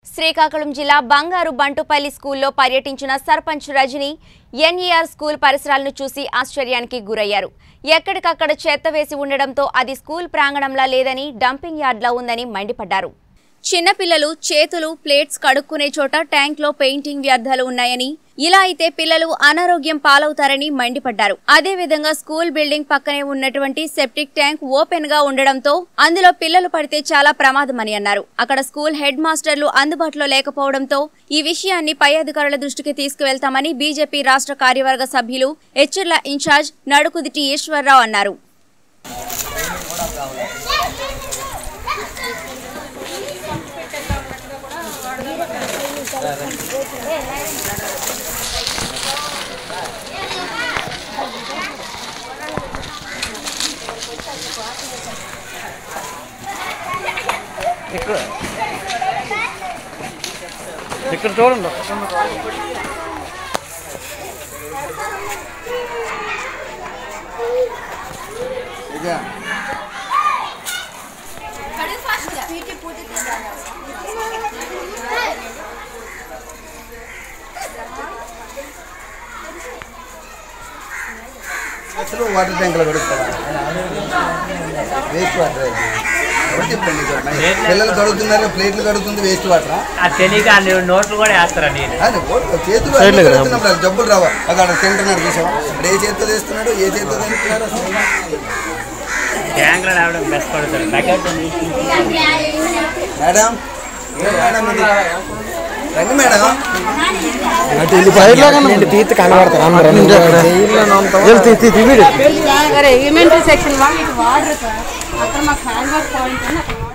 శ్రీకాకుళం జిల్లా బంగారు బంటుపల్లి స్కూల్లో పర్యటించిన సర్పంచ్ రజని ఎన్ఈఆర్ స్కూల్ పరిసరాలను చూసి ఆశ్చర్యానికి గురయ్యారు ఎక్కడికక్కడ చెత్త వేసి ఉండడంతో అది స్కూల్ ప్రాంగణంలా లేదని డంపింగ్ యార్డ్లా ఉందని మండిపడ్డారు చిన్నపిల్లలు చేతులు ప్లేట్స్ కడుక్కునే చోట ట్యాంక్లో పెయింటింగ్ వ్యర్థాలు ఉన్నాయని ఇలా అయితే పిల్లలు అనారోగ్యం పాలవుతారని మండిపడ్డారు అదేవిధంగా స్కూల్ బిల్డింగ్ పక్కనే ఉన్నటువంటి సెప్టిక్ ట్యాంక్ ఓపెన్ గా ఉండడంతో అందులో పిల్లలు పడితే చాలా ప్రమాదమని అన్నారు అక్కడ స్కూల్ హెడ్ మాస్టర్లు అందుబాటులో లేకపోవడంతో ఈ విషయాన్ని పై అధికారుల దృష్టికి తీసుకువెళ్తామని బీజేపీ రాష్ట్ర కార్యవర్గ సభ్యులు హెచ్చర్ల ఇన్ఛార్జ్ నడుకుదిటి ఈశ్వరరావు అన్నారు ఇక్కడ ఇక్కడ చూడండి అసలు వాటర్ ట్యాంకులో కడుగుతారా వేస్ట్ వాటర్ అది. ఎవరు చెప్పండి ఇది? మరి పిల్లలు కడుగుతున్నారు ప్లేట్లు కడుగుతుంది వేస్ట్ వాటర్ ఆ తెలియక ఆ నోట్లు కూడా వేస్తారా నేను అది ఓ- చేతులు Side అన్నీ లోకి రా. కడుగుతున్నప్పుడు అది జబ్బులు రావా అక్కడ తింటున్నాడు చూసావా ఇప్పుడు ఏ చేతితో తీస్తున్నాడు ఏ చేతితో తింటున్నాడు అసలు ట్యాంకులో రావడం బెస్ట్ పడుతుంది బకెట్ మేడం ఏ మేడం ఇది? రండి మేడం నేను తీర్చి కనబడతాను అందరూ ఎలిమెంటరీ సెక్షన్ వాళ్ళు ఇటు వాడరు సార్ అక్కడ మాకు హ్యాండ్ వాష్ పాయింట్ అని అక్కడ